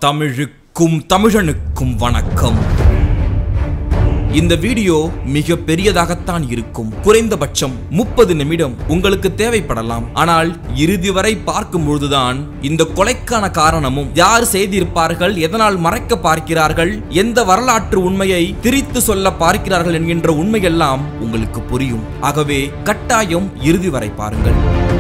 தமிழுக்கும் தமிழனுக்கும் வணக்கம் இந்த வீடியோ மிக பெரியதாகத்தான் இருக்கும் குறைந்தபட்சம் முப்பது நிமிடம் உங்களுக்கு தேவைப்படலாம் ஆனால் இறுதி வரை பார்க்கும் பொழுதுதான் இந்த கொலைக்கான காரணமும் யார் செய்திருப்பார்கள் எதனால் மறைக்க பார்க்கிறார்கள் எந்த வரலாற்று உண்மையை திரித்து சொல்ல பார்க்கிறார்கள் என்கின்ற உண்மையெல்லாம் உங்களுக்கு புரியும் ஆகவே கட்டாயம் இறுதி வரை பாருங்கள்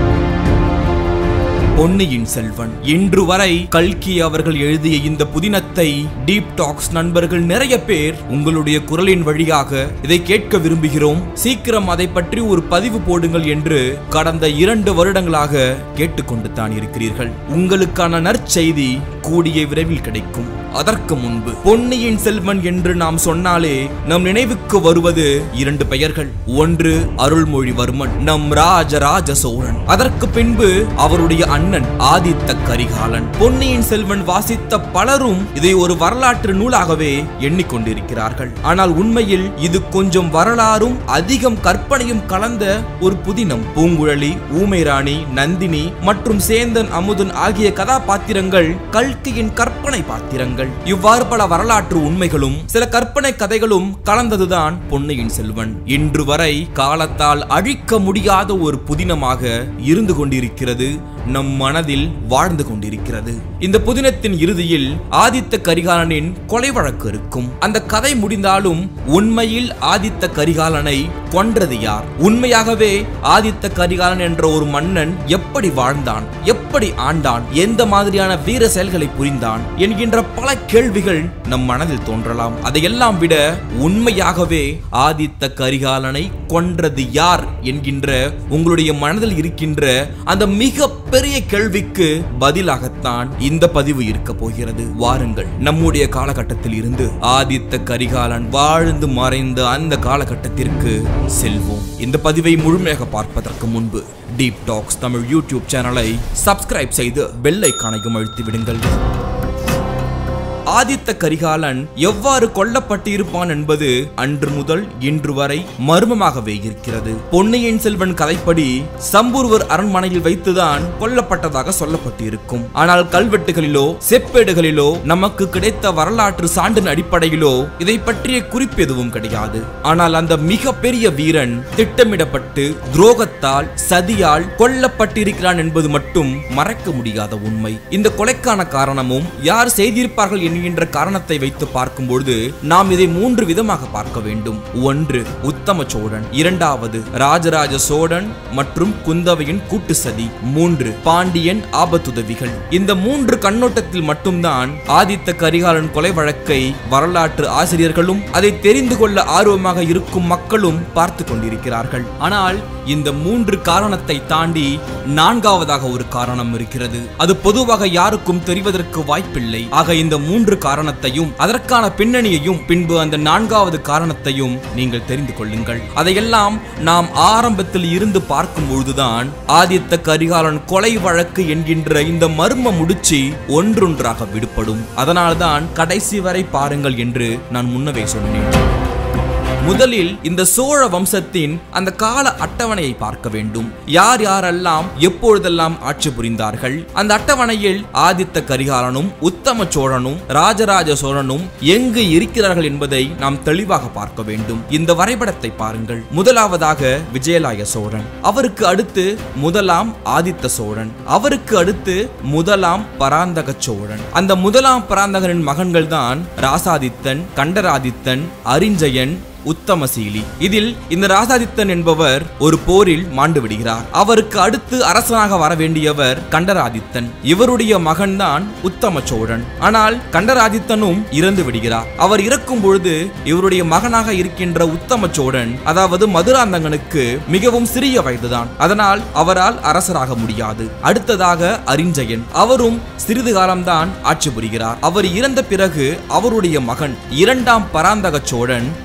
பொன்னியின் செல்வன் இன்று வரை கல்கி அவர்கள் எழுதிய இந்த புதினத்தை டீப் டாக்ஸ் நண்பர்கள் நிறைய பேர் உங்களுடைய குரலின் வழியாக இதை கேட்க விரும்புகிறோம் சீக்கிரம் அதை பற்றி ஒரு பதிவு போடுங்கள் என்று கடந்த இரண்டு வருடங்களாக கேட்டுக்கொண்டு தான் இருக்கிறீர்கள் உங்களுக்கான நற்செய்தி கூடிய விரைவில் கிடைக்கும் அதற்கு முன்பு பொன்னியின் செல்வன் என்று நாம் சொன்னாலே நம் நினைவுக்கு வருவது இரண்டு பெயர்கள் ஒன்று அருள்மொழிவர்மன் நம் ராஜராஜ சோழன் அதற்கு பின்பு அவருடைய அண்ணன் ஆதித்த கரிகாலன் பொன்னியின் செல்வன் வாசித்த பலரும் இதை ஒரு வரலாற்று நூலாகவே எண்ணிக்கொண்டிருக்கிறார்கள் ஆனால் உண்மையில் இது கொஞ்சம் வரலாறும் அதிகம் கற்பனையும் கலந்த ஒரு புதினம் பூங்குழலி ஊமைராணி நந்தினி மற்றும் சேந்தன் அமுதன் ஆகிய கதாபாத்திரங்கள் கல்கியின் கற்பனை பாத்திரங்கள் இவ்வாறு பல வரலாற்று உண்மைகளும் சில கற்பனை கதைகளும் கலந்ததுதான் பொன்னியின் செல்வன் இன்று வரை காலத்தால் அழிக்க முடியாத ஒரு புதினமாக இருந்து கொண்டிருக்கிறது நம் மனதில் வாழ்ந்து கொண்டிருக்கிறது இந்த புதினத்தின் இறுதியில் ஆதித்த கரிகாலனின் கொலை வழக்கு இருக்கும் அந்த கதை முடிந்தாலும் உண்மையில் ஆதித்த கரிகாலனை கொன்றது யார் உண்மையாகவே ஆதித்த கரிகாலன் என்ற ஒரு மன்னன் எப்படி வாழ்ந்தான் எப்படி ஆண்டான் எந்த மாதிரியான வீர செயல்களை புரிந்தான் என்கின்ற பல கேள்விகள் நம் மனதில் தோன்றலாம் அதையெல்லாம் விட உண்மையாகவே ஆதித்த கரிகாலனை கொன்றது யார் என்கின்ற உங்களுடைய மனதில் இருக்கின்ற அந்த மிக பெரிய கேள்விக்கு பதிலாகத்தான் இந்த பதிவு இருக்க போகிறது வாருங்கள் நம்முடைய காலகட்டத்தில் இருந்து ஆதித்த கரிகாலன் வாழ்ந்து மறைந்த அந்த காலகட்டத்திற்கு செல்வோம் இந்த பதிவை முழுமையாக பார்ப்பதற்கு முன்பு டீப் டாக்ஸ் தமிழ் யூடியூப் சேனலை சப்ஸ்கிரைப் செய்து பெல் ஐக்கானையும் அழுத்தி விடுங்கள் ஆதித்த கரிகாலன் எவ்வாறு கொல்லப்பட்டிருப்பான் என்பது அன்று முதல் இன்று வரை மர்மமாகவே இருக்கிறது பொன்னியின் செல்வன் கதைப்படி சம்பூர்வர் அரண்மனையில் வைத்துதான் கொல்லப்பட்டதாக சொல்லப்பட்டிருக்கும் ஆனால் கல்வெட்டுகளிலோ செப்பேடுகளிலோ நமக்கு கிடைத்த வரலாற்று சான்றின் அடிப்படையிலோ இதை பற்றிய குறிப்பு எதுவும் கிடையாது ஆனால் அந்த மிக பெரிய வீரன் திட்டமிடப்பட்டு துரோகத்தால் சதியால் கொல்லப்பட்டிருக்கிறான் என்பது மட்டும் மறைக்க முடியாத உண்மை இந்த கொலைக்கான காரணமும் யார் செய்திருப்பார்கள் என்கின்ற காரணத்தை வைத்து பார்க்கும்பொழுது நாம் இதை மூன்று விதமாக பார்க்க வேண்டும் ஒன்று உத்தம சோழன் இரண்டாவது ராஜராஜ சோழன் மற்றும் குந்தவையின் கூட்டு சதி மூன்று பாண்டியன் ஆபத்துதவிகள் இந்த மூன்று கண்ணோட்டத்தில் மட்டும்தான் ஆதித்த கரிகாலன் கொலை வழக்கை வரலாற்று ஆசிரியர்களும் அதை தெரிந்து கொள்ள ஆர்வமாக இருக்கும் மக்களும் பார்த்து கொண்டிருக்கிறார்கள் ஆனால் இந்த மூன்று காரணத்தை தாண்டி நான்காவதாக ஒரு காரணம் இருக்கிறது அது பொதுவாக யாருக்கும் தெரிவதற்கு வாய்ப்பில்லை ஆக இந்த மூன்று காரணத்தையும் அதற்கான பின்னணியையும் பின்பு அந்த நான்காவது காரணத்தையும் நீங்கள் தெரிந்து கொள்ளுங்கள் அதையெல்லாம் நாம் ஆரம்பத்தில் இருந்து பார்க்கும் பொழுதுதான் ஆதித்த கரிகாலன் கொலை வழக்கு என்கின்ற இந்த மர்ம முடிச்சு ஒன்றொன்றாக விடுபடும் அதனால்தான் கடைசி வரை பாருங்கள் என்று நான் முன்னவே சொன்னேன் முதலில் இந்த சோழ வம்சத்தின் அந்த கால அட்டவணையை பார்க்க வேண்டும் யார் யாரெல்லாம் எப்பொழுதெல்லாம் ஆட்சி புரிந்தார்கள் அந்த அட்டவணையில் ஆதித்த கரிகாலனும் உத்தம சோழனும் ராஜராஜ சோழனும் எங்கு இருக்கிறார்கள் என்பதை நாம் தெளிவாக பார்க்க வேண்டும் இந்த வரைபடத்தை பாருங்கள் முதலாவதாக விஜயலாய சோழன் அவருக்கு அடுத்து முதலாம் ஆதித்த சோழன் அவருக்கு அடுத்து முதலாம் பராந்தக சோழன் அந்த முதலாம் பராந்தகனின் மகன்கள் தான் ராசாதித்தன் கண்டராதித்தன் அரிஞ்சயன் உத்தமசீலி இதில் இந்த ராசாதித்தன் என்பவர் ஒரு போரில் மாண்டு விடுகிறார் அவருக்கு அடுத்து அரசனாக வர வேண்டியவர் கண்டராதித்தன் இவருடைய மகன்தான் உத்தம சோழன் ஆனால் கண்டராதித்தனும் இறந்து விடுகிறார் அவர் இறக்கும் பொழுது இவருடைய மகனாக இருக்கின்ற உத்தம சோழன் அதாவது மதுராந்தகனுக்கு மிகவும் சிறிய வயதுதான் அதனால் அவரால் அரசராக முடியாது அடுத்ததாக அரிஞ்சயன் அவரும் சிறிது காலம்தான் ஆட்சி புரிகிறார் அவர் இறந்த பிறகு அவருடைய மகன் இரண்டாம் பராந்தக சோழன் ஆட்சிக்கு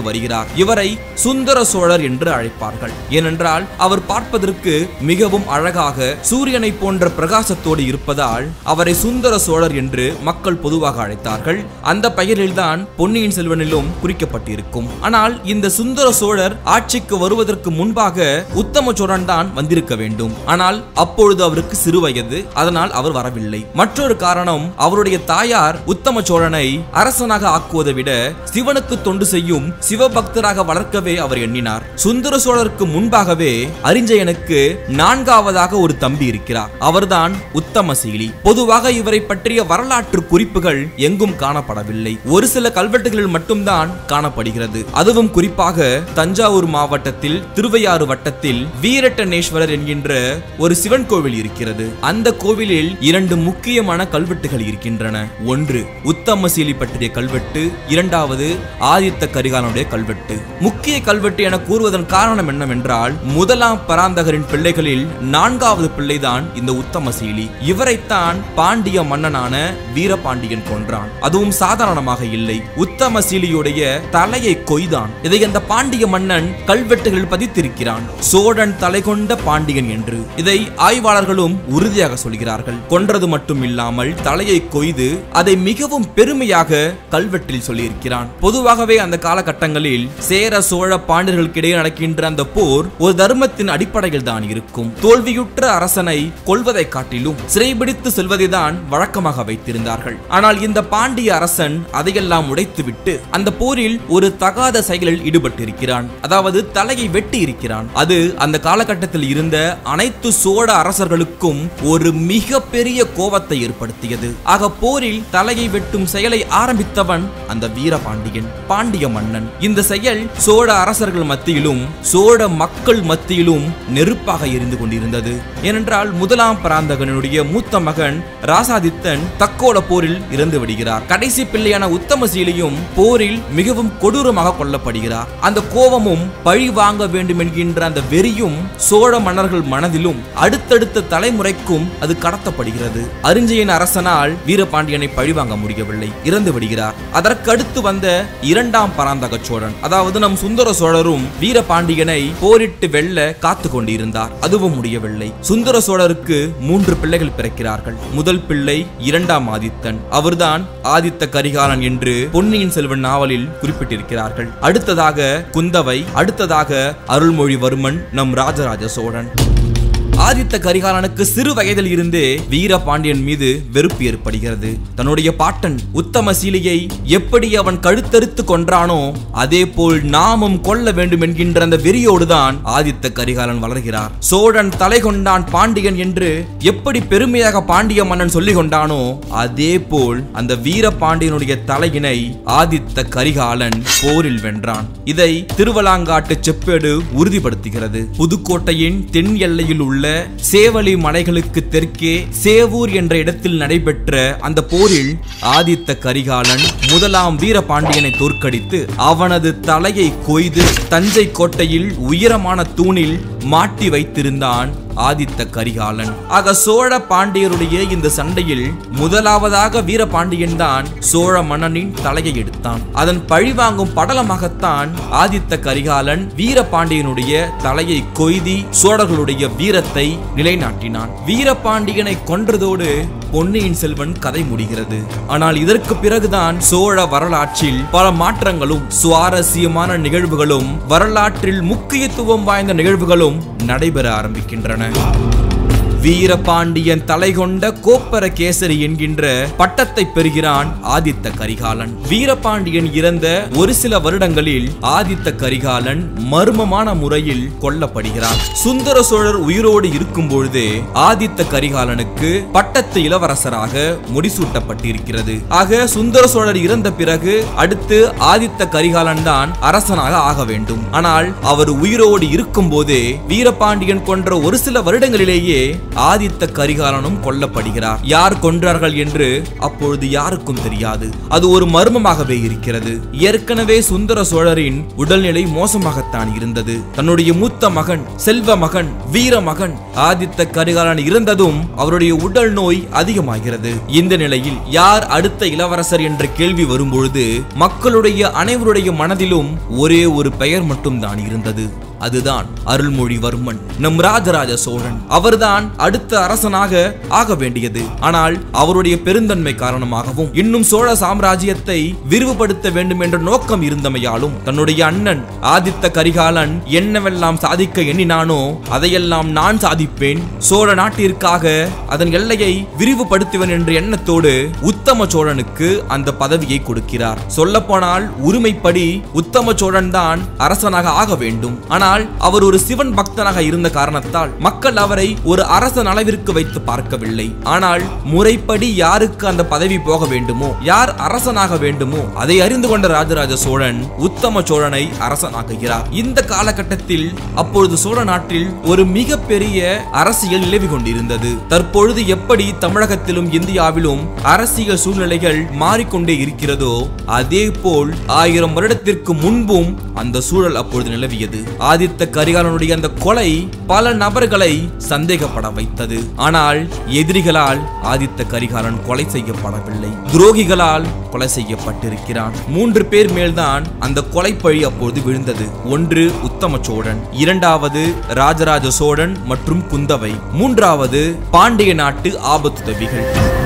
வருகிறார் இவரை சுந்தர சோழர் என்று அழைப்பார்கள் ஏனென்றால் அவர் பார்ப்பதற்கு மிகவும் அழகாக சூரியனை போன்ற பிரகாசத்தோடு இருப்பதால் அவரை சுந்தர சோழர் என்று மக்கள் பொதுவாக அழைத்தார்கள் அந்த பெயரில்தான் பொன்னியின் செல்வனிலும் குறிக்கப்பட்டிருக்கும் ஆனால் இந்த சுந்தர சோழர் ஆட்சிக்கு வருவதற்கு முன்பாக உத்தம சோழன் தான் வந்திருக்க வேண்டும் ஆனால் அப்பொழுது அவருக்கு சிறு வயது அதனால் அவர் வரவில்லை மற்றொரு காரணம் அவருடைய தாயார் உத்தம சோழனை அரசனாக ஆக்குவதை விட சிவனுக்கு தொண்டு செய்யும் சிவபக்தராக வளர்க்கவே அவர் எண்ணினார் சுந்தர சோழருக்கு முன்பாகவே அரிஞ்சயனுக்கு நான்காவதாக ஒரு தம்பி இருக்கிறார் அவர்தான் உத்தமசீலி பொதுவாக இவரை பற்றிய வரலாற்று குறிப்புகள் எங்கும் காணப்படவில்லை ஒரு சில கல்வெட்டுகளில் மட்டும்தான் காணப்படுகிறது அதுவும் குறிப்பாக தஞ்சாவூர் மாவட்டத்தில் திருவையாறு வட்டத்தில் வீரட்டனேஸ்வரர் என்கின்ற ஒரு சிவன் கோவில் இருக்கிறது அந்த கோவிலில் இரண்டு முக்கியமான கல்வெட்டுகள் இருக்கின்றன ஒன்று உத்தமசீலி பற்றிய கல்வெட்டு இரண்டாவது ஆதித்த கரிகாலனுடைய கல்வெட்டு முக்கிய கல்வெட்டு என கூறுவதன் காரணம் என்னவென்றால் முதலாம் பராந்தகரின் பிள்ளைகளில் நான்காவது பிள்ளைதான் இந்த உத்தமசீலி இவரைத்தான் பாண்டிய மன்னனான வீரபாண்டியன் கொன்றான் அதுவும் சாதாரணமாக இல்லை உத்தமசீலியுடைய தலையை கொய்தான் இதை அந்த பாண்டிய மன்னன் கல்வெட்டுகளில் பதித்திருக்கிறான் சோழன் தலை கொண்ட பாண்டியன் என்று இதை ஆய்வாளர்களும் உறுதியாக சொல்கிறார்கள் கொன்றது மட்டும் இல்லாமல் தலையை கொய்து அதை மிகவும் பெருமையாக கல்வெட்டில் சொல்லியிருக்கிறான் பொதுவாகவே அந்த காலகட்டங்களில் சேர சோழ பாண்டியர்களுக்கிடையே நடக்கின்ற அந்த போர் ஒரு தர்மத்தின் அடிப்படையில் தான் இருக்கும் தோல்வியுற்ற அரசனை கொல்வதை காட்டிலும் சிறைபிடித்து செல்வதை தான் வழக்கமாக வைத்திருந்தார்கள் ஆனால் இந்த பாண்டிய அரசன் அதையெல்லாம் உடைத்துவிட்டு அந்த போரில் ஒரு தகாத செயலில் ஈடுபட்டிருக்கிறான் அதாவது தலையை வெட்டி இருக்கிறான் அது அந்த காலகட்டத்தில் இருந்த அனைத்து சோழ அரசர்களுக்கும் ஒரு மிக பெரிய கோபத்தை ஏற்படுத்தியது ஆக போரில் தலையை வெட்டும் செயலை ஆரம்பித்தவன் அந்த வீரபாண்டியன் பாண்டிய மன்னன் இந்த செயல் சோழ அரசர்கள் மத்தியிலும் சோழ மக்கள் மத்தியிலும் நெருப்பாக எரிந்து கொண்டிருந்தது ஏனென்றால் முதலாம் பராந்தகனுடைய மூத்த மகன் ராசாதித்தன் தக்கோல போரில் இறந்து விடுகிறார் கடைசி பிள்ளையான உத்தமசீலியும் போரில் மிகவும் கொடூரமாக கொல்லப்படுகிறார் அந்த கோபமும் பழி வாங்க வேண்டும் என்கின்ற அந்த வெறியும் சோழ மன்னர்கள் மனதிலும் அடுத்தடுத்த தலைமுறைக்கும் அது கடத்தப்படுகிறது அரிஞ்சயன் அரசனால் வீரபாண்டியனை பழிவாங்க முடியவில்லை இறந்து விடுகிறார் அதற்கடுத்து வந்த இரண்டாம் பராந்தக சோழன் அதாவது நம் சுந்தர சோழரும் வீரபாண்டியனை போரிட்டு வெல்ல காத்து கொண்டிருந்தார் அதுவும் முடியவில்லை சுந்தர சோழருக்கு மூன்று பிள்ளைகள் பிறக்கிறார்கள் முதல் பிள்ளை இரண்டாம் ஆதித்தன் அவர்தான் ஆதித்த கரிகாலன் என்று பொன்னியின் செல்வன் நாவலில் குறிப்பிட்டிருக்கிறார்கள் அடுத்ததாக குந்தவை அடுத்ததாக அருள்மொழிவர்மன் நம் ராஜராஜ சோழன் ஆதித்த கரிகாலனுக்கு சிறு வயதில் இருந்தே வீரபாண்டியன் மீது வெறுப்பு ஏற்படுகிறது தன்னுடைய பாட்டன் உத்தம சீலியை எப்படி அவன் கழுத்தறுத்து கொன்றானோ அதே போல் நாமும் கொல்ல வேண்டும் என்கின்ற அந்த வெறியோடுதான் ஆதித்த கரிகாலன் வளர்கிறார் சோழன் தலை கொண்டான் பாண்டியன் என்று எப்படி பெருமையாக பாண்டிய மன்னன் சொல்லிக் கொண்டானோ அதே போல் அந்த வீரபாண்டியனுடைய தலையினை ஆதித்த கரிகாலன் போரில் வென்றான் இதை திருவலாங்காட்டு செப்பேடு உறுதிப்படுத்துகிறது புதுக்கோட்டையின் தென் எல்லையில் உள்ள சேவலி மலைகளுக்கு தெற்கே சேவூர் என்ற இடத்தில் நடைபெற்ற அந்த போரில் ஆதித்த கரிகாலன் முதலாம் வீரபாண்டியனை தோற்கடித்து அவனது தலையை கொய்து தஞ்சை கோட்டையில் உயரமான தூணில் மாட்டி வைத்திருந்தான் ஆதித்த கரிகாலன் ஆக சோழ பாண்டியருடைய இந்த சண்டையில் முதலாவதாக வீரபாண்டியன் தான் சோழ மன்னனின் தலையை எடுத்தான் அதன் பழிவாங்கும் படலமாகத்தான் ஆதித்த கரிகாலன் வீரபாண்டியனுடைய தலையை கொய்தி சோழர்களுடைய வீரத்தை நிலைநாட்டினான் வீரபாண்டியனை கொன்றதோடு பொன்னியின் செல்வன் கதை முடிகிறது ஆனால் இதற்கு பிறகுதான் சோழ வரலாற்றில் பல மாற்றங்களும் சுவாரஸ்யமான நிகழ்வுகளும் வரலாற்றில் முக்கியத்துவம் வாய்ந்த நிகழ்வுகளும் நடைபெற ஆரம்பிக்கின்றன வீரபாண்டியன் தலை கொண்ட கோப்பர கேசரி என்கின்ற பட்டத்தை பெறுகிறான் ஆதித்த கரிகாலன் வீரபாண்டியன் இறந்த ஒரு சில வருடங்களில் ஆதித்த கரிகாலன் மர்மமான முறையில் கொல்லப்படுகிறார் சுந்தர சோழர் உயிரோடு இருக்கும் பொழுதே ஆதித்த கரிகாலனுக்கு பட்டத்து இளவரசராக முடிசூட்டப்பட்டிருக்கிறது ஆக சுந்தர சோழர் இறந்த பிறகு அடுத்து ஆதித்த கரிகாலன் தான் அரசனாக ஆக வேண்டும் ஆனால் அவர் உயிரோடு இருக்கும் போதே வீரபாண்டியன் கொன்ற ஒரு சில வருடங்களிலேயே ஆதித்த கரிகாலனும் கொல்லப்படுகிறார் யார் கொன்றார்கள் என்று அப்பொழுது யாருக்கும் தெரியாது அது ஒரு மர்மமாகவே இருக்கிறது ஏற்கனவே சுந்தர சோழரின் உடல்நிலை மோசமாகத்தான் இருந்தது தன்னுடைய மூத்த மகன் செல்வ மகன் வீர மகன் ஆதித்த கரிகாலன் இறந்ததும் அவருடைய உடல் நோய் அதிகமாகிறது இந்த நிலையில் யார் அடுத்த இளவரசர் என்ற கேள்வி வரும்பொழுது மக்களுடைய அனைவருடைய மனதிலும் ஒரே ஒரு பெயர் மட்டும்தான் இருந்தது அதுதான் அருள்மொழிவர்மன் நம் ராஜராஜ சோழன் அவர்தான் அடுத்த அரசனாக ஆக வேண்டியது ஆனால் அவருடைய பெருந்தன்மை காரணமாகவும் இன்னும் சோழ சாம்ராஜ்யத்தை விரிவுபடுத்த வேண்டும் என்ற நோக்கம் இருந்தமையாலும் தன்னுடைய அண்ணன் ஆதித்த கரிகாலன் என்னவெல்லாம் சாதிக்க எண்ணினானோ அதையெல்லாம் நான் சாதிப்பேன் சோழ நாட்டிற்காக அதன் எல்லையை விரிவுபடுத்துவேன் என்ற எண்ணத்தோடு உத்தம சோழனுக்கு அந்த பதவியை கொடுக்கிறார் சொல்லப்போனால் உரிமைப்படி உத்தம சோழன் தான் அரசனாக ஆக வேண்டும் ஆனால் அவர் ஒரு சிவன் பக்தனாக இருந்த காரணத்தால் மக்கள் அவரை ஒரு அரசன் அளவிற்கு வைத்து பார்க்கவில்லை ஆனால் முறைப்படி யாருக்கு அந்த பதவி போக வேண்டுமோ யார் அரசனாக வேண்டுமோ அதை அறிந்து கொண்ட ராஜராஜ சோழன் உத்தம சோழனை அரசனாக்குகிறார் இந்த காலகட்டத்தில் அப்பொழுது சோழ நாட்டில் ஒரு மிகப்பெரிய அரசியல் நிலவி கொண்டிருந்தது தற்பொழுது எப்படி தமிழகத்திலும் இந்தியாவிலும் அரசியல் சூழ்நிலைகள் மாறிக்கொண்டே இருக்கிறதோ அதே போல் ஆயிரம் வருடத்திற்கு முன்பும் அந்த சூழல் அப்பொழுது நிலவியது ஆதித்த கரிகாலனுடைய அந்த கொலை பல நபர்களை சந்தேகப்பட வைத்தது ஆனால் எதிரிகளால் ஆதித்த கரிகாலன் கொலை செய்யப்படவில்லை துரோகிகளால் கொலை செய்யப்பட்டிருக்கிறான் மூன்று பேர் மேல்தான் அந்த கொலை பழி அப்பொழுது விழுந்தது ஒன்று உத்தம சோழன் இரண்டாவது ராஜராஜ சோழன் மற்றும் குந்தவை மூன்றாவது பாண்டிய நாட்டு ஆபத்துதவிகள்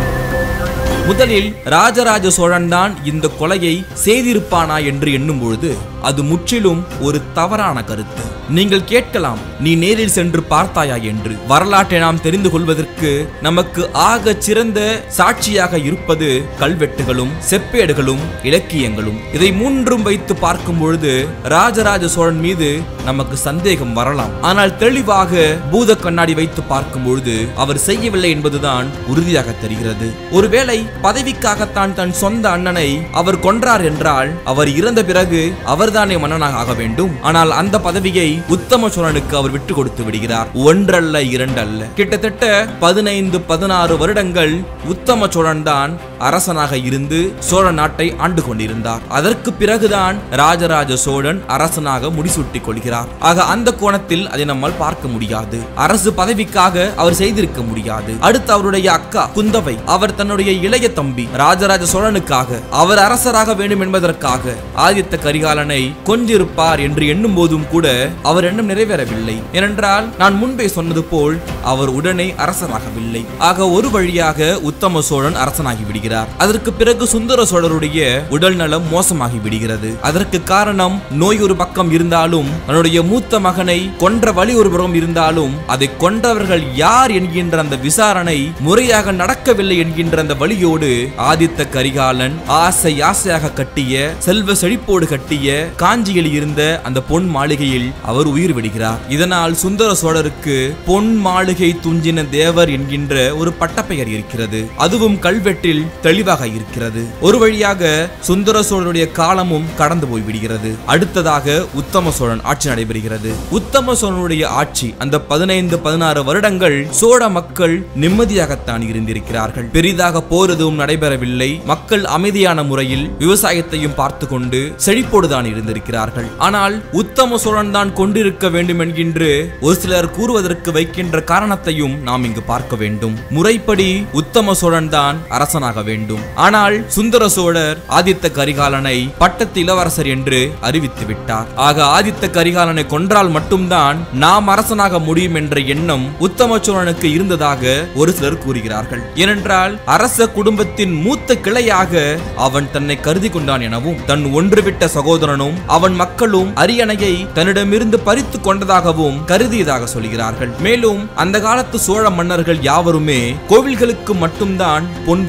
முதலில் ராஜராஜ சோழன் தான் இந்த கொலையை செய்திருப்பானா என்று எண்ணும் பொழுது அது முற்றிலும் ஒரு தவறான கருத்து நீங்கள் கேட்கலாம் நீ நேரில் சென்று பார்த்தாயா என்று வரலாற்றை நாம் தெரிந்து கொள்வதற்கு நமக்கு ஆக சிறந்த சாட்சியாக இருப்பது கல்வெட்டுகளும் செப்பேடுகளும் இலக்கியங்களும் இதை மூன்றும் வைத்து பார்க்கும் பொழுது ராஜராஜ சோழன் மீது நமக்கு சந்தேகம் வரலாம் ஆனால் தெளிவாக பூத கண்ணாடி வைத்து பார்க்கும் பொழுது அவர் செய்யவில்லை என்பதுதான் உறுதியாக தெரிகிறது ஒருவேளை பதவிக்காகத்தான் தன் சொந்த அண்ணனை அவர் கொன்றார் என்றால் அவர் இறந்த பிறகு அவர்தானே மன்னனாக ஆக வேண்டும் ஆனால் அந்த பதவியை உத்தம சோழனுக்கு அவர் விட்டு கொடுத்து விடுகிறார் ஒன்றல்ல இரண்டல்ல கிட்டத்தட்ட பதினைந்து பதினாறு வருடங்கள் உத்தம சோழன் தான் அரசனாக இருந்து சோழ நாட்டை ஆண்டு கொண்டிருந்தார் அதற்கு பிறகுதான் ராஜராஜ சோழன் அரசனாக முடிசூட்டிக் கொள்கிறார் ஆக அந்த கோணத்தில் அதை நம்மால் பார்க்க முடியாது அரசு பதவிக்காக அவர் செய்திருக்க முடியாது அடுத்து அவருடைய அக்கா குந்தவை அவர் தன்னுடைய இளைய தம்பி ராஜராஜ சோழனுக்காக அவர் அரசராக வேண்டும் என்பதற்காக ஆதித்த கரிகாலனை கொன்றிருப்பார் என்று எண்ணும் போதும் கூட அவர் எண்ணம் நிறைவேறவில்லை ஏனென்றால் நான் முன்பே சொன்னது போல் அவர் உடனே அரசராகவில்லை ஆக ஒரு வழியாக உத்தம சோழன் அரசனாகி விடுகிறார் அதற்கு பிறகு சுந்தர சோழருடைய உடல் நலம் மோசமாகி விடுகிறது அதற்கு காரணம் நோய் ஒரு பக்கம் இருந்தாலும் தன்னுடைய மூத்த மகனை கொன்ற வழி ஒரு புறம் இருந்தாலும் அதை கொன்றவர்கள் யார் என்கின்ற அந்த விசாரணை முறையாக நடக்கவில்லை என்கின்ற அந்த வழியோடு ஆதித்த கரிகாலன் ஆசை ஆசையாக கட்டிய செல்வ செழிப்போடு கட்டிய காஞ்சியில் இருந்த அந்த பொன் மாளிகையில் அவர் உயிர் விடுகிறார் இதனால் சுந்தர சோழருக்கு பொன் மாளிகை துஞ்சின தேவர் என்கின்ற ஒரு பட்டப்பெயர் இருக்கிறது அதுவும் கல்வெட்டில் தெளிவாக இருக்கிறது ஒரு வழியாக சுந்தர சோழருடைய காலமும் கடந்து போய் விடுகிறது அடுத்ததாக உத்தம சோழன் ஆட்சி நடைபெறுகிறது உத்தம சோழனுடைய ஆட்சி அந்த பதினைந்து பதினாறு வருடங்கள் சோழ மக்கள் நிம்மதியாகத்தான் இருந்திருக்கிறார்கள் பெரிதாக போர் எதுவும் நடைபெறவில்லை மக்கள் அமைதியான முறையில் விவசாயத்தையும் பார்த்து கொண்டு செழிப்போடுதான் இருந்திருக்கிறார்கள் ஆனால் உத்தம சோழன் தான் கொண்டிருக்க வேண்டும் என்கின்ற ஒரு சிலர் கூறுவதற்கு வைக்கின்ற காரணத்தையும் நாம் இங்கு பார்க்க வேண்டும் முறைப்படி உத்தம சோழன் தான் அரசனாக வேண்டும் ஆனால் சுந்தர சோழர் ஆதித்த கரிகாலனை பட்டத்து இளவரசர் என்று அறிவித்து விட்டார் ஆக ஆதித்த கரிகாலனை கொன்றால் மட்டும்தான் நாம் அரசனாக முடியும் என்ற எண்ணம் உத்தம சோழனுக்கு இருந்ததாக ஒரு சிலர் கூறுகிறார்கள் ஏனென்றால் அரச குடும்பத்தின் மூத்த கிளையாக அவன் தன்னை கருதி கொண்டான் எனவும் தன் ஒன்றுவிட்ட சகோதரனும் அவன் மக்களும் அரியணையை தன்னிடமிருந்து பறித்து கொண்டதாகவும் கருதியதாக சொல்கிறார்கள் மேலும் அந்த காலத்து சோழ மன்னர்கள் யாவருமே கோவில்களுக்கு மட்டும்தான் பொன் வேய்ந்தார்கள்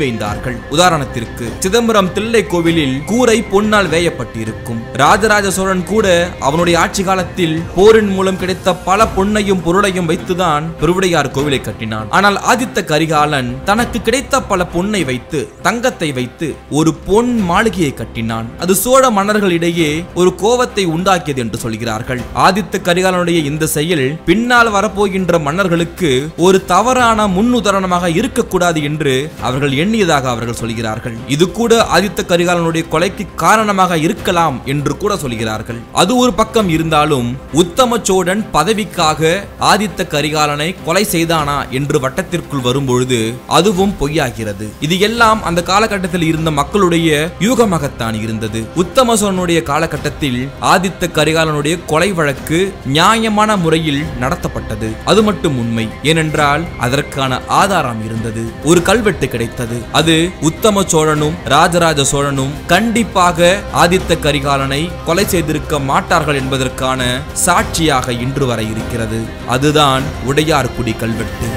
சொல்கிறார்கள் உதாரணத்திற்கு சிதம்பரம் தில்லை கோவிலில் கூரை பொன்னால் வேயப்பட்டிருக்கும் ராஜராஜ சோழன் கூட அவனுடைய ஆட்சி காலத்தில் போரின் மூலம் கிடைத்த பல பொன்னையும் பொருளையும் வைத்துதான் பெருவுடையார் கோவிலை கட்டினான் ஆனால் ஆதித்த கரிகாலன் தனக்கு கிடைத்த பல பொன்னை வைத்து தங்கத்தை வைத்து ஒரு பொன் மாளிகையை கட்டினான் அது சோழ மன்னர்களிடையே ஒரு கோவத்தை உண்டாக்கியது என்று சொல்கிறார்கள் ஆதித்த கரிகாலனுடைய இந்த செயல் பின்னால் வரப்போகின்ற மன்னர்களுக்கு ஒரு தவறான முன்னுதாரணமாக இருக்கக்கூடாது என்று அவர்கள் எண்ணியதாக அவர்கள் சொல்கிறார்கள் இது கூட ஆதித்த கரிகாலனுடைய கொலைக்கு காரணமாக இருக்கலாம் என்று கூட சொல்கிறார்கள் அது ஒரு பக்கம் இருந்தாலும் உத்தம சோழன் பதவிக்காக ஆதித்த கரிகாலனை கொலை செய்தானா என்று வட்டத்திற்குள் வரும்பொழுது அதுவும் பொய்யாகிறது இது எல்லாம் அந்த காலகட்டத்தில் இருந்த மக்களுடைய யூகமாகத்தான் இருந்தது உத்தம சோழனுடைய காலகட்டத்தில் ஆதித்த கரிகாலனுடைய கொலை வழக்கு நியாயமான முறையில் நடத்தப்பட்டது அது மட்டும் உண்மை ஏனென்றால் அதற்கான ஆதாரம் இருந்தது ஒரு கல்வெட்டு கிடைத்தது அது உத்தம சோழனும் ராஜராஜ சோழனும் கண்டிப்பாக ஆதித்த கரிகாலனை கொலை செய்திருக்க மாட்டார்கள் என்பதற்கான சாட்சியாக இன்று வரை இருக்கிறது அதுதான் உடையார்குடி கல்வெட்டு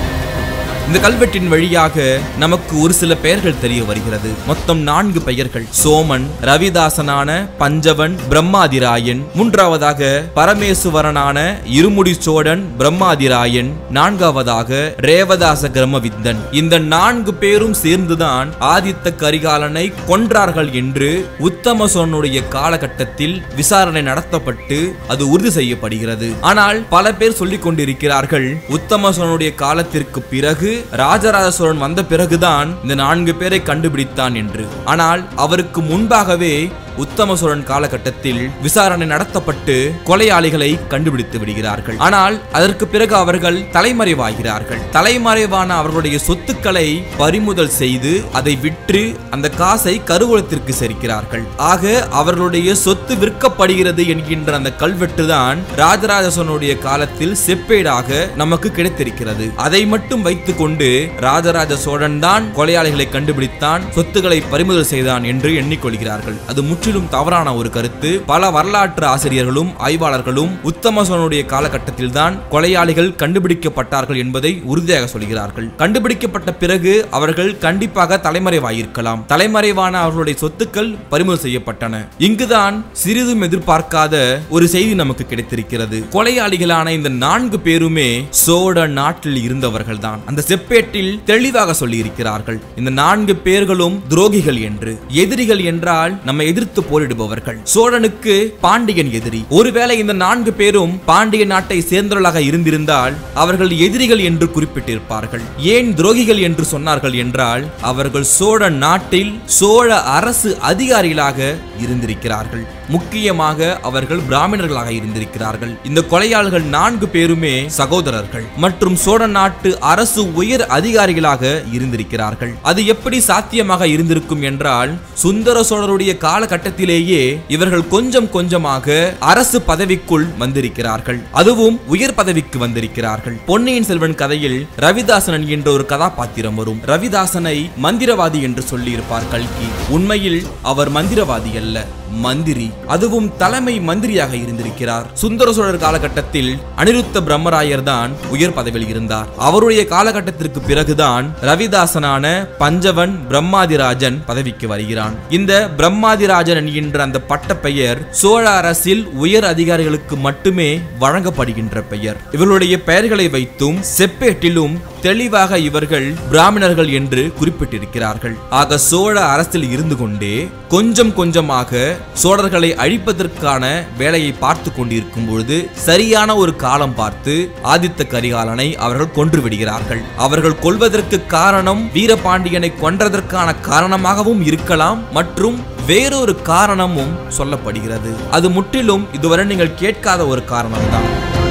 இந்த கல்வெட்டின் வழியாக நமக்கு ஒரு சில பெயர்கள் தெரிய வருகிறது மொத்தம் நான்கு பெயர்கள் சோமன் ரவிதாசனான பஞ்சவன் பிரம்மாதிராயன் மூன்றாவதாக பரமேசுவரனான இருமுடி சோழன் பிரம்மாதிராயன் நான்காவதாக ரேவதாச கிரமவிந்தன் இந்த நான்கு பேரும் சேர்ந்துதான் ஆதித்த கரிகாலனை கொன்றார்கள் என்று உத்தம சோழனுடைய காலகட்டத்தில் விசாரணை நடத்தப்பட்டு அது உறுதி செய்யப்படுகிறது ஆனால் பல பேர் சொல்லிக் கொண்டிருக்கிறார்கள் உத்தம சோழனுடைய காலத்திற்கு பிறகு ராஜராஜ சோழன் வந்த பிறகுதான் இந்த நான்கு பேரை கண்டுபிடித்தான் என்று ஆனால் அவருக்கு முன்பாகவே உத்தம சோழன் காலகட்டத்தில் விசாரணை நடத்தப்பட்டு கொலையாளிகளை கண்டுபிடித்து விடுகிறார்கள் ஆனால் அதற்கு பிறகு அவர்கள் தலைமறைவாகிறார்கள் தலைமறைவான அவர்களுடைய சொத்துக்களை பறிமுதல் செய்து அதை விற்று அந்த காசை கருவூலத்திற்கு சேர்க்கிறார்கள் ஆக அவர்களுடைய சொத்து விற்கப்படுகிறது என்கின்ற அந்த கல்வெட்டு தான் ராஜராஜ சோழனுடைய காலத்தில் செப்பேடாக நமக்கு கிடைத்திருக்கிறது அதை மட்டும் வைத்துக் கொண்டு ராஜராஜ சோழன் தான் கொலையாளிகளை கண்டுபிடித்தான் சொத்துக்களை பறிமுதல் செய்தான் என்று எண்ணிக்கொள்கிறார்கள் அது முற்றிலும் தவறான ஒரு கருத்து பல வரலாற்று ஆசிரியர்களும் ஆய்வாளர்களும் உத்தம சோழனுடைய காலகட்டத்தில் தான் கொலையாளிகள் கண்டுபிடிக்கப்பட்டார்கள் என்பதை உறுதியாக சொல்கிறார்கள் கண்டுபிடிக்கப்பட்ட பிறகு அவர்கள் கண்டிப்பாக தலைமறைவாயிருக்கலாம் தலைமறைவான அவர்களுடைய சொத்துக்கள் பறிமுதல் செய்யப்பட்டன இங்குதான் சிறிதும் எதிர்பார்க்காத ஒரு செய்தி நமக்கு கிடைத்திருக்கிறது கொலையாளிகளான இந்த நான்கு பேருமே சோழ நாட்டில் இருந்தவர்கள் தான் அந்த செப்பேட்டில் தெளிவாக சொல்லியிருக்கிறார்கள் இந்த நான்கு பேர்களும் துரோகிகள் என்று எதிரிகள் என்றால் நம்மை எதிர்த்து போரிடுபவர்கள் சோழனுக்கு பாண்டியன் எதிரி ஒருவேளை இந்த நான்கு பேரும் பாண்டிய நாட்டை சேர்ந்தவர்களாக இருந்திருந்தால் அவர்கள் எதிரிகள் என்று குறிப்பிட்டிருப்பார்கள் ஏன் துரோகிகள் என்று சொன்னார்கள் என்றால் அவர்கள் சோழ நாட்டில் சோழ அரசு அதிகாரிகளாக இருந்திருக்கிறார்கள் முக்கியமாக அவர்கள் பிராமணர்களாக இருந்திருக்கிறார்கள் இந்த கொலையாளர்கள் நான்கு பேருமே சகோதரர்கள் மற்றும் சோழ நாட்டு அரசு உயர் அதிகாரிகளாக இருந்திருக்கிறார்கள் அது எப்படி சாத்தியமாக இருந்திருக்கும் என்றால் சுந்தர சோழருடைய காலகட்டத்திலேயே இவர்கள் கொஞ்சம் கொஞ்சமாக அரசு பதவிக்குள் வந்திருக்கிறார்கள் அதுவும் உயர் பதவிக்கு வந்திருக்கிறார்கள் பொன்னியின் செல்வன் கதையில் ரவிதாசன் என்கின்ற ஒரு கதாபாத்திரம் வரும் ரவிதாசனை மந்திரவாதி என்று சொல்லியிருப்பார் கல்கி உண்மையில் அவர் மந்திரவாதி அல்ல மந்திரி அதுவும் தலைமை மந்திரியாக இருந்திருக்கிறார் சுந்தர சோழர் காலகட்டத்தில் அனிருத்த பிரம்மராயர் தான் உயர் பதவியில் இருந்தார் அவருடைய காலகட்டத்திற்கு பிறகுதான் ரவிதாசனான பஞ்சவன் பிரம்மாதிராஜன் பதவிக்கு வருகிறான் இந்த பிரம்மாதிராஜன் என்கின்ற அந்த பட்ட பெயர் சோழ அரசில் உயர் அதிகாரிகளுக்கு மட்டுமே வழங்கப்படுகின்ற பெயர் இவர்களுடைய பெயர்களை வைத்தும் செப்பேட்டிலும் தெளிவாக இவர்கள் பிராமணர்கள் என்று குறிப்பிட்டிருக்கிறார்கள் ஆக சோழ அரசில் இருந்து கொண்டே கொஞ்சம் கொஞ்சமாக சோழர்களை அழிப்பதற்கான வேலையை பார்த்து கொண்டிருக்கும் பொழுது சரியான ஒரு காலம் பார்த்து ஆதித்த கரிகாலனை அவர்கள் கொன்று விடுகிறார்கள் அவர்கள் கொல்வதற்கு காரணம் வீரபாண்டியனை கொன்றதற்கான காரணமாகவும் இருக்கலாம் மற்றும் வேறொரு காரணமும் சொல்லப்படுகிறது அது முற்றிலும் இதுவரை நீங்கள் கேட்காத ஒரு காரணம்தான்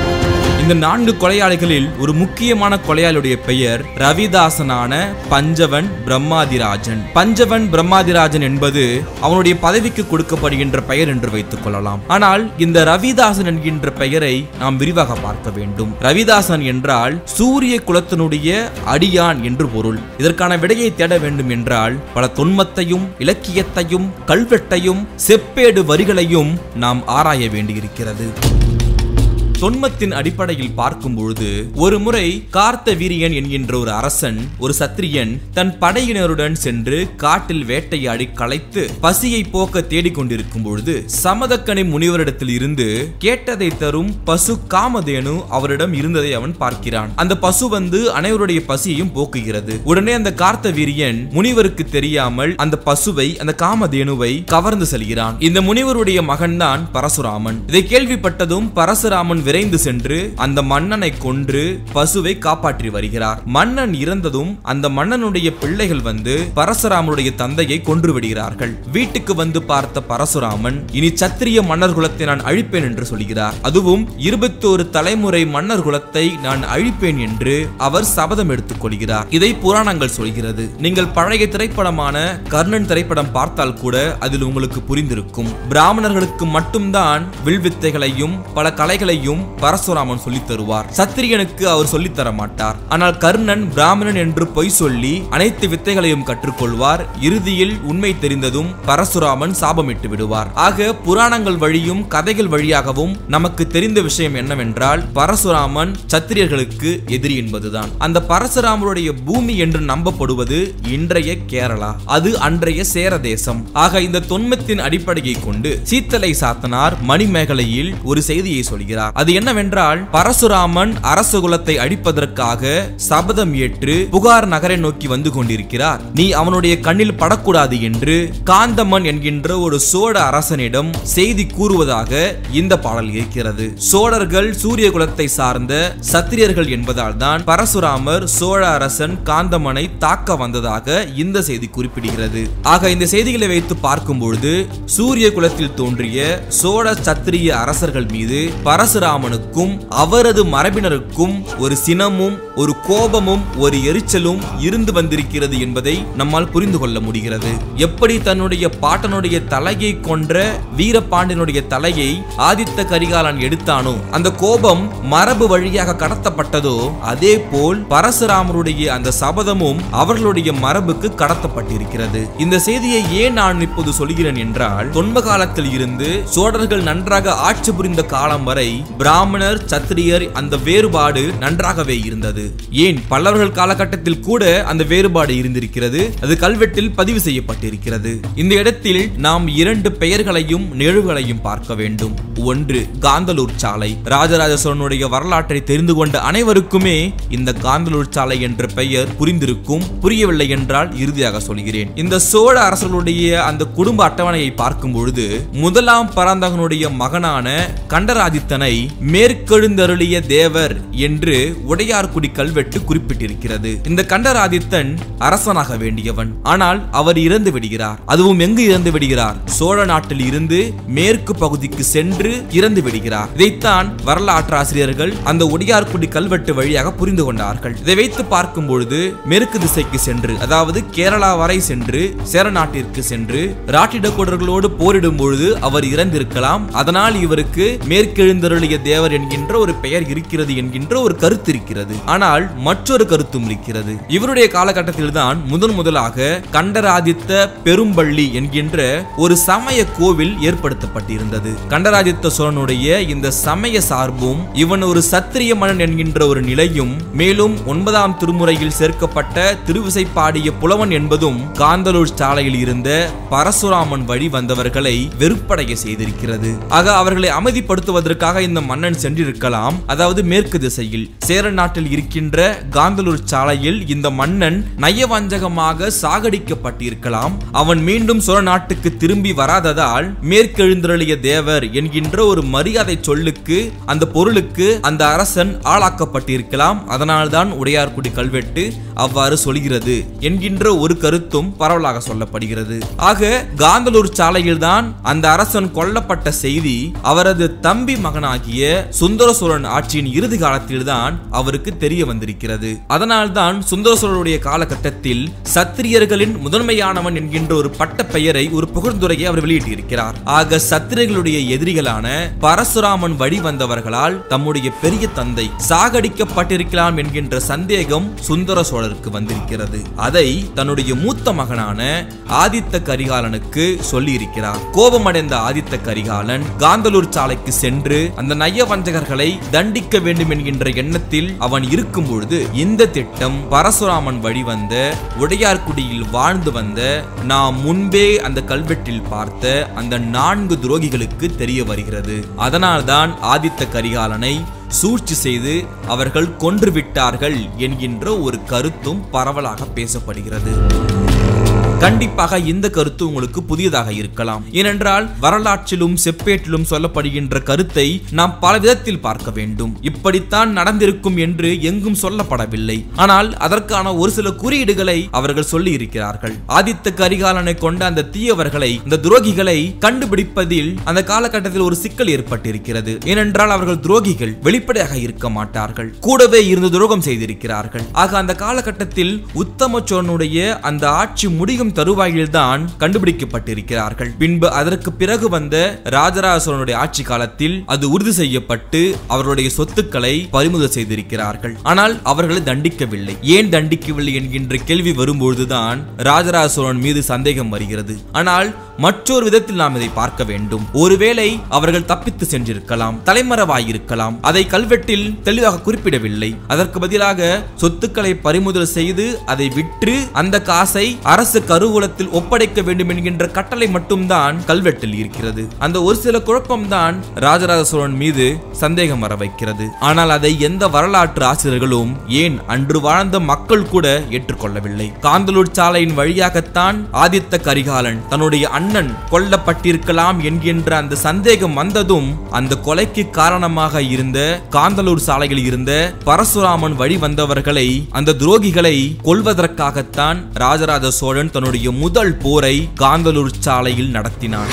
இந்த நான்கு கொலையாளிகளில் ஒரு முக்கியமான கொலையாளியுடைய பெயர் ரவிதாசனான பஞ்சவன் பிரம்மாதிராஜன் பஞ்சவன் பிரம்மாதிராஜன் என்பது அவனுடைய பதவிக்கு கொடுக்கப்படுகின்ற பெயர் என்று வைத்துக் கொள்ளலாம் ஆனால் இந்த ரவிதாசன் என்கின்ற பெயரை நாம் விரிவாக பார்க்க வேண்டும் ரவிதாசன் என்றால் சூரிய குலத்தினுடைய அடியான் என்று பொருள் இதற்கான விடையை தேட வேண்டும் என்றால் பல தொன்மத்தையும் இலக்கியத்தையும் கல்வெட்டையும் செப்பேடு வரிகளையும் நாம் ஆராய வேண்டியிருக்கிறது தொன்மத்தின் அடிப்படையில் பார்க்கும் பொழுது ஒரு முறை கார்த்த வீரியன் என்கின்ற ஒரு அரசன் ஒரு சத்திரியன் தன் படையினருடன் சென்று காட்டில் வேட்டையாடி களைத்து பசியை போக்க தேடிக் கொண்டிருக்கும் பொழுது சமதக்கணி முனிவரிடத்தில் இருந்து கேட்டதை தரும் பசு காமதேனு அவரிடம் இருந்ததை அவன் பார்க்கிறான் அந்த பசு வந்து அனைவருடைய பசியையும் போக்குகிறது உடனே அந்த கார்த்த வீரியன் முனிவருக்கு தெரியாமல் அந்த பசுவை அந்த காமதேனுவை கவர்ந்து செல்கிறான் இந்த முனிவருடைய மகன்தான் பரசுராமன் இதை கேள்விப்பட்டதும் பரசுராமன் விரைந்து சென்று அந்த மன்னனை கொன்று பசுவை காப்பாற்றி வருகிறார் மன்னன் இறந்ததும் அந்த மன்னனுடைய பிள்ளைகள் வந்து பரசுராமனுடைய தந்தையை கொன்று விடுகிறார்கள் வீட்டுக்கு வந்து பார்த்த பரசுராமன் இனி சத்திரிய மன்னர் குலத்தை நான் அழிப்பேன் என்று சொல்கிறார் அதுவும் இருபத்தோரு தலைமுறை மன்னர் குலத்தை நான் அழிப்பேன் என்று அவர் சபதம் எடுத்துக் கொள்கிறார் இதை புராணங்கள் சொல்கிறது நீங்கள் பழைய திரைப்படமான கர்ணன் திரைப்படம் பார்த்தால் கூட அதில் உங்களுக்கு புரிந்திருக்கும் பிராமணர்களுக்கு மட்டும்தான் வில்வித்தைகளையும் பல கலைகளையும் பரசுராமன் சொல்லித் தருவார் சத்திரியனுக்கு அவர் சொல்லித் தர மாட்டார் ஆனால் கர்ணன் பிராமணன் என்று பொய் சொல்லி அனைத்து வித்தைகளையும் கற்றுக்கொள்வார் இறுதியில் உண்மை தெரிந்ததும் பரசுராமன் சாபமிட்டு விடுவார் ஆக புராணங்கள் வழியும் கதைகள் வழியாகவும் நமக்கு தெரிந்த விஷயம் என்னவென்றால் பரசுராமன் சத்திரியர்களுக்கு எதிரி என்பதுதான் அந்த பரசுராமருடைய பூமி என்று நம்பப்படுவது இன்றைய கேரளா அது அன்றைய சேர தேசம் ஆக இந்த தொன்மத்தின் அடிப்படையை கொண்டு சீத்தலை சாத்தனார் மணிமேகலையில் ஒரு செய்தியை சொல்கிறார் அது என்னவென்றால் பரசுராமன் அரச குலத்தை அழிப்பதற்காக சபதம் ஏற்று புகார் நகரை நோக்கி வந்து கொண்டிருக்கிறார் நீ அவனுடைய கண்ணில் படக்கூடாது என்று காந்தமன் என்கின்ற ஒரு சோழ அரசனிடம் செய்தி கூறுவதாக இந்த பாடல் இருக்கிறது சோழர்கள் சூரிய குலத்தை சார்ந்த சத்திரியர்கள் என்பதால் தான் பரசுராமர் சோழ அரசன் காந்தமனை தாக்க வந்ததாக இந்த செய்தி குறிப்பிடுகிறது ஆக இந்த செய்திகளை வைத்து பார்க்கும் பொழுது சூரிய குலத்தில் தோன்றிய சோழ சத்திரிய அரசர்கள் மீது பரசுராமனுக்கும் அவரது மரபினருக்கும் ஒரு சினமும் ஒரு கோபமும் ஒரு எரிச்சலும் இருந்து வந்திருக்கிறது என்பதை நம்மால் புரிந்து கொள்ள முடிகிறது எப்படி தன்னுடைய பாட்டனுடைய தலையை கொன்ற வீரபாண்டியனுடைய தலையை ஆதித்த கரிகாலன் எடுத்தானோ அந்த கோபம் மரபு வழியாக கடத்தப்பட்டதோ அதே போல் பரசுராமருடைய அந்த சபதமும் அவர்களுடைய மரபுக்கு கடத்தப்பட்டிருக்கிறது இந்த செய்தியை ஏன் நான் இப்போது சொல்கிறேன் என்றால் தொன்ம காலத்தில் இருந்து சோழர்கள் நன்றாக ஆட்சி புரிந்த காலம் வரை பிராமணர் சத்திரியர் அந்த வேறுபாடு நன்றாகவே இருந்தது ஏன் பல்லவர்கள் காலகட்டத்தில் கூட அந்த வேறுபாடு இருந்திருக்கிறது அது கல்வெட்டில் பதிவு செய்யப்பட்டிருக்கிறது இந்த இடத்தில் நாம் இரண்டு பெயர்களையும் நிகழ்வுகளையும் பார்க்க வேண்டும் ஒன்று காந்தலூர் சாலை ராஜராஜ சோழனுடைய வரலாற்றை தெரிந்து கொண்ட அனைவருக்குமே இந்த காந்தலூர் சாலை என்ற பெயர் புரிந்திருக்கும் புரியவில்லை என்றால் இறுதியாக சொல்கிறேன் இந்த சோழ அரசர்களுடைய அந்த குடும்ப அட்டவணையை பார்க்கும் பொழுது முதலாம் பராந்தகனுடைய மகனான கண்டராதித்தனை மேற்கெழுந்தருளிய தேவர் என்று உடையார்குடி கல்வெட்டு குறிப்பிட்டிருக்கிறது இந்த கண்டராதித்தன் அரசனாக வேண்டியவன் ஆனால் அவர் இறந்து விடுகிறார் அதுவும் எங்கு இறந்து விடுகிறார் சோழ நாட்டில் இருந்து மேற்கு பகுதிக்கு சென்று இறந்து விடுகிறார் இதைத்தான் வரலாற்று ஆசிரியர்கள் அந்த உடையார்குடி கல்வெட்டு வழியாக புரிந்து கொண்டார்கள் இதை வைத்து பார்க்கும் பொழுது மேற்கு திசைக்கு சென்று அதாவது கேரளா வரை சென்று சேர நாட்டிற்கு சென்று ராட்டிடக்கூடர்களோடு போரிடும் பொழுது அவர் இறந்திருக்கலாம் அதனால் இவருக்கு மேற்கெழுந்தருளிய தேவர் என்கின்ற ஒரு பெயர் இருக்கிறது என்கின்ற ஒரு கருத்து இருக்கிறது ஆனால் மற்றொரு கருத்தும் இருக்கிறது இவருடைய காலகட்டத்தில் தான் முதன் முதலாக கண்டராதித்த பெரும்பள்ளி என்கின்ற ஒரு சமய கோவில் ஏற்படுத்தப்பட்டிருந்தது கண்டராதித்த சோழனுடைய இந்த சமய சார்பும் இவன் ஒரு சத்திரிய மன்னன் என்கின்ற ஒரு நிலையும் மேலும் ஒன்பதாம் திருமுறையில் சேர்க்கப்பட்ட திருவிசைப்பாடிய புலவன் என்பதும் காந்தலூர் சாலையில் இருந்த பரசுராமன் வழி வந்தவர்களை வெறுப்படைய செய்திருக்கிறது ஆக அவர்களை அமைதிப்படுத்துவதற்காக இந்த மன்னன் சென்றிருக்கலாம் அதாவது மேற்கு திசையில் சேர நாட்டில் இருக்கின்ற காந்தலூர் சாலையில் இந்த மன்னன் நயவஞ்சகமாக சாகடிக்கப்பட்டிருக்கலாம் அவன் மீண்டும் சோழ நாட்டுக்கு திரும்பி வராததால் மேற்கெழுந்தருளிய தேவர் என்கின்ற ஒரு மரியாதை சொல்லுக்கு அந்த பொருளுக்கு அந்த அரசன் ஆளாக்கப்பட்டிருக்கலாம் அதனால்தான் உடையார்குடி கல்வெட்டு அவ்வாறு சொல்கிறது என்கின்ற ஒரு கருத்தும் பரவலாக சொல்லப்படுகிறது ஆக காந்தலூர் சாலையில் தான் அந்த அரசன் கொல்லப்பட்ட செய்தி அவரது தம்பி மகனாகிய சுந்தர சோழன் ஆட்சியின் இறுதி காலத்தில் தான் அவருக்கு தெரிய வந்திருக்கிறது அதனால்தான் சுந்தர சோழருடைய காலகட்டத்தில் சத்திரியர்களின் முதன்மையானவன் என்கின்ற ஒரு பட்ட பெயரை ஒரு புகழ்ந்துரையை அவர் வெளியிட்டிருக்கிறார் ஆக சத்திரியர்களுடைய எதிரிகளான பரசுராமன் வழி வந்தவர்களால் தம்முடைய பெரிய தந்தை சாகடிக்கப்பட்டிருக்கலாம் என்கின்ற சந்தேகம் சுந்தர சோழருக்கு வந்திருக்கிறது அதை தன்னுடைய மூத்த மகனான ஆதித்த கரிகாலனுக்கு சொல்லி இருக்கிறார் கோபமடைந்த ஆதித்த கரிகாலன் காந்தலூர் சாலைக்கு சென்று அந்த நயவஞ்சகர்களை தண்டிக்க வேண்டும் என்கின்ற எண்ணத்தில் அவன் இருக்கும் பொழுது இந்த திட்டம் பரசுராமன் வழிவந்த உடையார்குடியில் வாழ்ந்து வந்த நாம் முன்பே அந்த கல்வெட்டில் பார்த்த அந்த நான்கு துரோகிகளுக்கு தெரிய வருகிறது அதனால்தான் ஆதித்த கரிகாலனை சூழ்ச்சி செய்து அவர்கள் கொன்றுவிட்டார்கள் என்கின்ற ஒரு கருத்தும் பரவலாக பேசப்படுகிறது கண்டிப்பாக இந்த கருத்து உங்களுக்கு புதியதாக இருக்கலாம் ஏனென்றால் வரலாற்றிலும் செப்பேட்டிலும் சொல்லப்படுகின்ற கருத்தை நாம் பல விதத்தில் பார்க்க வேண்டும் இப்படித்தான் நடந்திருக்கும் என்று எங்கும் சொல்லப்படவில்லை ஆனால் அதற்கான ஒரு சில குறியீடுகளை அவர்கள் சொல்லி இருக்கிறார்கள் ஆதித்த கரிகாலனை கொண்ட அந்த தீயவர்களை இந்த துரோகிகளை கண்டுபிடிப்பதில் அந்த காலகட்டத்தில் ஒரு சிக்கல் ஏற்பட்டிருக்கிறது ஏனென்றால் அவர்கள் துரோகிகள் வெளிப்படையாக இருக்க மாட்டார்கள் கூடவே இருந்து துரோகம் செய்திருக்கிறார்கள் ஆக அந்த காலகட்டத்தில் உத்தம சோழனுடைய அந்த ஆட்சி முடியும் தருவாயில்தான் கண்டுபிடிக்கப்பட்டிருக்கிறார்கள் பின்பு அதற்கு பிறகு வந்த ராஜராஜ சோழனுடைய ஆட்சி காலத்தில் அது உறுதி செய்யப்பட்டு அவருடைய சொத்துக்களை பறிமுதல் செய்திருக்கிறார்கள் ஆனால் அவர்களை தண்டிக்கவில்லை ஏன் தண்டிக்கவில்லை என்கின்ற கேள்வி வரும்பொழுதுதான் ராஜராஜ சோழன் மீது சந்தேகம் வருகிறது ஆனால் மற்றொரு விதத்தில் நாம் இதை பார்க்க வேண்டும் ஒருவேளை அவர்கள் தப்பித்து சென்றிருக்கலாம் தலைமறைவாயிருக்கலாம் அதை கல்வெட்டில் தெளிவாக குறிப்பிடவில்லை அதற்கு பதிலாக சொத்துக்களை பறிமுதல் செய்து அதை விற்று அந்த காசை அரசு கருவூலத்தில் ஒப்படைக்க வேண்டும் என்கின்ற கட்டளை மட்டும்தான் கல்வெட்டில் இருக்கிறது அந்த ஒரு சில குழப்பம்தான் ராஜராஜ சோழன் மீது சந்தேகம் வர வைக்கிறது ஆனால் அதை எந்த வரலாற்று ஆசிரியர்களும் ஏன் அன்று வாழ்ந்த மக்கள் கூட ஏற்றுக்கொள்ளவில்லை காந்தலூர் சாலையின் வழியாகத்தான் ஆதித்த கரிகாலன் தன்னுடைய அண்ணன் கொல்லப்பட்டிருக்கலாம் என்கின்ற அந்த சந்தேகம் வந்ததும் அந்த கொலைக்கு காரணமாக இருந்த காந்தலூர் சாலையில் இருந்த பரசுராமன் வழி வந்தவர்களை அந்த துரோகிகளை கொல்வதற்காகத்தான் ராஜராஜ சோழன் தன்னுடைய முதல் போரை காந்தலூர் சாலையில் நடத்தினான்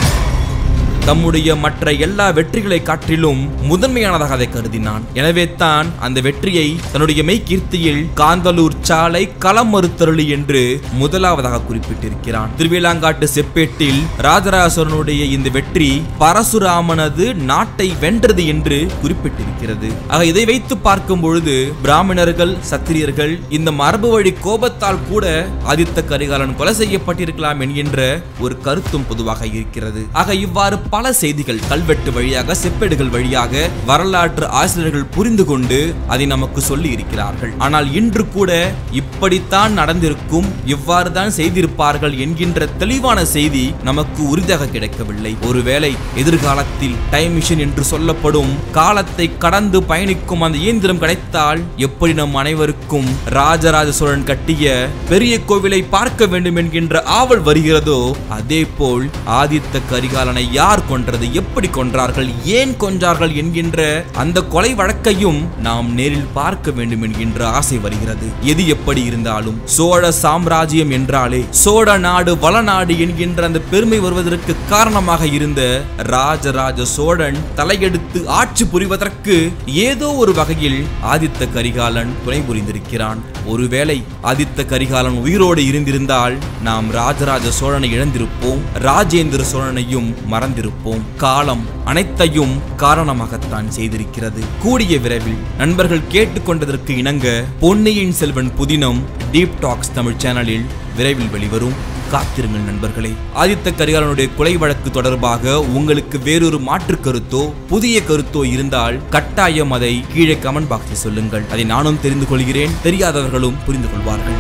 தம்முடைய மற்ற எல்லா வெற்றிகளை காட்டிலும் முதன்மையானதாக அதை கருதினான் எனவே தான் அந்த வெற்றியை தன்னுடைய மெய்கீர்த்தியில் காந்தலூர் சாலை களம் மறுத்தருளி என்று முதலாவதாக குறிப்பிட்டிருக்கிறான் திருவிழாங்காட்டு செப்பேட்டில் ராஜராஜனுடைய இந்த வெற்றி பரசுராமனது நாட்டை வென்றது என்று குறிப்பிட்டிருக்கிறது ஆக இதை வைத்து பார்க்கும் பொழுது பிராமணர்கள் சத்திரியர்கள் இந்த மரபு வழி கோபத்தால் கூட ஆதித்த கரிகாலன் கொலை செய்யப்பட்டிருக்கலாம் என்கின்ற ஒரு கருத்தும் பொதுவாக இருக்கிறது ஆக இவ்வாறு பல செய்திகள் கல்வெட்டு வழியாக செப்பேடுகள் வழியாக வரலாற்று ஆசிரியர்கள் புரிந்து கொண்டு அதை நமக்கு சொல்லி இருக்கிறார்கள் ஆனால் இன்று கூட இப்படித்தான் நடந்திருக்கும் இவ்வாறு தான் செய்திருப்பார்கள் என்கின்ற தெளிவான செய்தி நமக்கு உறுதியாக கிடைக்கவில்லை ஒருவேளை எதிர்காலத்தில் டைம் மிஷின் என்று சொல்லப்படும் காலத்தை கடந்து பயணிக்கும் அந்த இயந்திரம் கிடைத்தால் எப்படி நம் அனைவருக்கும் ராஜராஜ சோழன் கட்டிய பெரிய கோவிலை பார்க்க வேண்டும் என்கின்ற ஆவல் வருகிறதோ அதே போல் ஆதித்த கரிகாலனை யார் கொன்றது எப்படி கொன்றார்கள் ஏன் கொன்றார்கள் என்கின்ற அந்த கொலை வழக்கையும் நாம் நேரில் பார்க்க வேண்டும் என்கின்ற ஆசை வருகிறது எது எப்படி இருந்தாலும் சோழ சாம்ராஜ்யம் என்றாலே சோழ நாடு வளநாடு என்கின்ற அந்த பெருமை வருவதற்கு காரணமாக இருந்த ராஜராஜ சோழன் தலையெடுத்து ஆட்சி புரிவதற்கு ஏதோ ஒரு வகையில் ஆதித்த கரிகாலன் துணை புரிந்திருக்கிறான் ஒருவேளை ஆதித்த கரிகாலன் உயிரோடு இருந்திருந்தால் நாம் ராஜராஜ சோழனை இழந்திருப்போம் ராஜேந்திர சோழனையும் மறந்திருப்போம் காலம் அனைத்தையும் காரணமாகத்தான் செய்திருக்கிறது கூடிய விரைவில் நண்பர்கள் கேட்டுக்கொண்டதற்கு இணங்க பொன்னியின் செல்வன் புதினம் டீப் டாக்ஸ் தமிழ் சேனலில் விரைவில் வெளிவரும் காத்திருங்கள் நண்பர்களே ஆதித்த கரிகாலனுடைய கொலை வழக்கு தொடர்பாக உங்களுக்கு வேறொரு மாற்று கருத்தோ புதிய கருத்தோ இருந்தால் கட்டாயம் அதை கீழே கமெண்ட் பாக்ஸில் சொல்லுங்கள் அதை நானும் தெரிந்து கொள்கிறேன் தெரியாதவர்களும் புரிந்து கொள்வார்கள்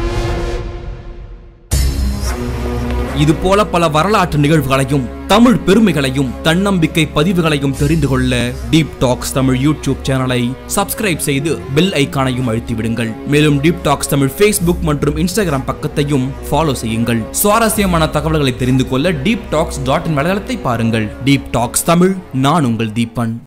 இது போல பல வரலாற்று நிகழ்வுகளையும் தமிழ் பெருமைகளையும் தன்னம்பிக்கை பதிவுகளையும் தெரிந்து கொள்ள டீப் டாக்ஸ் தமிழ் யூடியூப் சேனலை சப்ஸ்கிரைப் செய்து பெல் ஐகானையும் அழுத்தி விடுங்கள் மேலும் டீப் டாக்ஸ் தமிழ் ஃபேஸ்புக் மற்றும் இன்ஸ்டாகிராம் பக்கத்தையும் ஃபாலோ செய்யுங்கள் சுவாரஸ்யமான தகவல்களை தெரிந்து கொள்ள டீப் டாக்ஸ் டாட் இன் வலைதளத்தை பாருங்கள் டீப் டாக்ஸ் தமிழ் நான் உங்கள் தீபன்